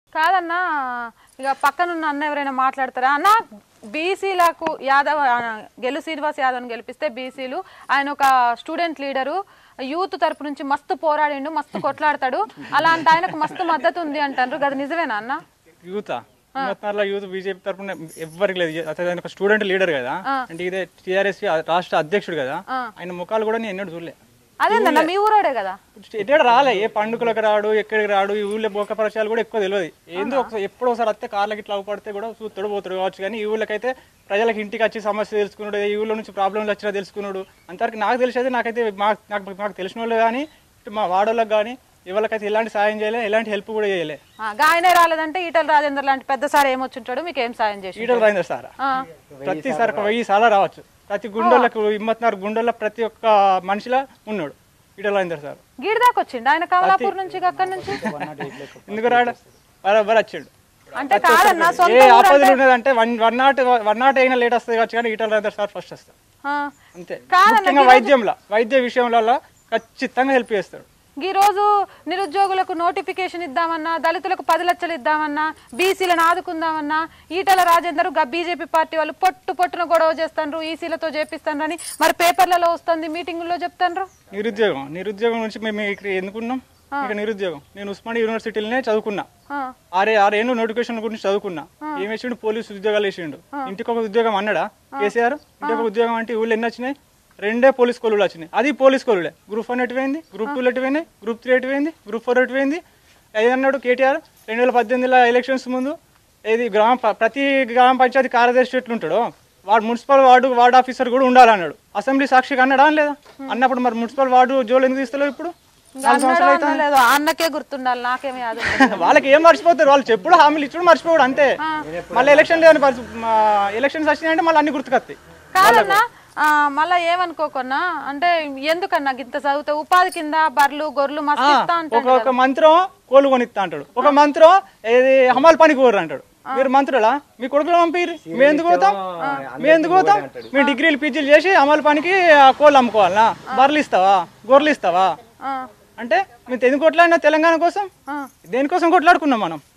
కాదన్నా ఇక పక్కనున్న అన్న ఎవరైనా మాట్లాడతారా అన్న బీసీలకు యాదవ్ ఆ, గెలు శ్రీనివాస్ యాదవ్ని గెలిపిస్తే బీసీలు ఆయన ఒక స్టూడెంట్ లీడరు యూత్ తరపు నుంచి మస్తు పోరాడిండు మస్తు కొట్లాడతాడు అలాంటి ఆయనకు మస్తు మద్దతు ఉంది అంటారు అది నిజమేనా అన్న యూత్ యూత్ యూత్ బీజేపీ తరఫున ఎవరికి లేదు అతను ఆయన ఒక స్టూడెంట్ లీడర్ కదా అంటే ఇదే టీఆర్ఎస్ రాష్ట్ర అధ్యక్షుడు కదా ఆయన ముఖాలు కూడా నేను ఎన్నడూ చూడలే అదేందన్న మీ ఊరోడే కదా ఎక్కడ రాలే ఏ పండుగలకు రాడు ఎక్కడికి రాడు ఈ ఊళ్ళో బోక పరిచయాలు కూడా ఎక్కువ తెలియదు ఏందో ఒకసారి ఎప్పుడో ఒకసారి వస్తే కార్లకి ఇట్లా పడితే కూడా చూస్తాడు పోతాడు కావచ్చు కానీ ఈ ఊళ్ళకైతే ప్రజలకు ఇంటికి వచ్చి సమస్య తెలుసుకున్నాడు ఈ ఊళ్ళో నుంచి ప్రాబ్లమ్లు వచ్చినా తెలుసుకున్నాడు అంతవరకు నాకు తెలిసేది నాకైతే మాకు నాకు మాకు తెలిసిన వాళ్ళు కానీ ఇటు మా వాడోళ్ళకి కానీ ఎవరికైతే ఎలాంటి సాయం చేయలే ఎలాంటి హెల్ప్ కూడా చేయలే ఆ, గాయనే రాలేదంటే ఈటల రాజేందర్ లాంటి పెద్ద సార్ ఏమొచ్చుంటాడు మీకు ఏం సాయం చేసి ఈటల రాజేంద్ర సార్ ప్రతిసారి ఒక వెయ్యి సార్లు రావచ్చు ప్రతి గుండోళ్ళకు హిమ్మత్నార్ గుండోళ్ళ ప్రతి ఒక్క మనిషిలా ఉన్నాడు ఈటల రాజేంద్ర సార్ గీడి దాకా వచ్చిండు ఆయన కమలాపూర్ నుంచి ఇక అక్కడి నుంచి ఎందుకు రాడు బరాబర్ వచ్చాడు అంటే కాదన్న ఏ సొంత ఊరు ఆపదలు ఉన్నదంటే one one naught one naught అయినా లేట్ వస్తుంది కావచ్చు కానీ ఈటల రాజేంద్ర సార్ ఫస్ట్ వస్తాడు ఆ. అంతే కాదన్న, ముఖ్యంగా వైద్యంలో వైద్య విషయంలో ఖచ్చితంగా హెల్ప్ చేస్తాడు ఈ రోజు నిరుద్యోగులకు నోటిఫికేషన్ ఇద్దామన్నా దళితులకు పది లక్షలు ఇద్దామన్నా బీసీలను ఆదుకుందామన్నా ఈటల రాజేందర్ గా బీజేపీ పార్టీ వాళ్ళు పొట్టు పొట్టున గొడవ చేస్తాండ్రు ఈసీలతో చేపిస్తాండ్రు అని మరి పేపర్లలో వస్తుంది మీటింగుల్లో చెప్తాండ్రు నిరుద్యోగం నిరుద్యోగం నుంచి మేము ఇక్కడ ఎందుకున్నాం ఇక్కడ నిరుద్యోగం నేను ఉస్మానియా యూనివర్సిటీలోనే చదువుకున్నా ఆ, ఆరే ఆరేళ్ళు నోటిఫికేషన్ గురించి చదువుకున్నా ఏం వేసిండు పోలీసు ఉద్యోగాలు వేసిండు ఇంటికి ఒక ఉద్యోగం అన్నాడా కేసీఆర్ ఇంటికి ఒక ఉద్యోగం అంటే ఊళ్ళో ఎన్ని వచ్చినాయి రెండే పోలీస్ కోలులు వచ్చినాయి అది పోలీస్ కోలులే గ్రూప్ వన్ ఎటువైంది గ్రూప్ టూ ఎటువైంది గ్రూప్ త్రీ ఎటువైంది గ్రూప్ ఫోర్ ఎటువైంది అది అన్నాడు కేటీఆర్ రెండు వేల పద్దెనిమిదిలో ఎలక్షన్స్ ముందు ఏది గ్రామ ప- ప్రతి గ్రామ పంచాయతీ కార్యదర్శి ఎట్లుంటాడో వాడు మున్సిపల్ వార్డు వార్డు ఆఫీసర్ కూడా ఉండాలన్నాడు అసెంబ్లీ సాక్షిగా అన్నాడా లేదా అన్నప్పుడు మరి మున్సిపల్ వార్డు జోలు ఎందుకు తీస్తలేవు ఇప్పుడు నాలుగు సంవత్సరాలు అన్నాడో అనలేదో, అన్నకే గుర్తుండాలి నాకేమీ యాదు వాళ్ళకి ఏం మర్చిపోతారు వాళ్ళు చెప్పుడు హామీలు ఇచ్చుడు మర్చిపోవడం అంతే మళ్ళీ ఎలక్షన్ లేని పరిస్థితి ఎలక్షన్స్ వచ్చినాయంటే మళ్ళీ అన్ని గుర్తుకొస్తాయి కాదన్నా ఆ, మళ్ళా ఏమనుకోకున్నా అంటే ఎందుకన్నా గింత చదివితే ఉపాధి కింద బర్లు గొర్రెలు మస్తు ఇస్తా ఒక అంటాడు ఒక మంత్రం కోలు కొనిస్తా అంటాడు ఒక మంత్రం ఏది హమాల్ పనికి పోరు అంటాడు మీరు మంత్రులా మీ కొడుకులు పంపిరు మేము ఎందుకు పోతాం మేము ఎందుకు పోతాం మేము డిగ్రీలు పీజీలు చేసి అమలు పనికి ఆ కోళ్ళు అమ్ముకోవాలనా బర్రెలు ఇస్తావా గొర్రెలు ఇస్తావా ఆ, అంటే మేము ఎందుకు కొట్లాడినా తెలంగాణ కోసం ఆ. దేనికోసం కొట్లాడుకున్నాం మనం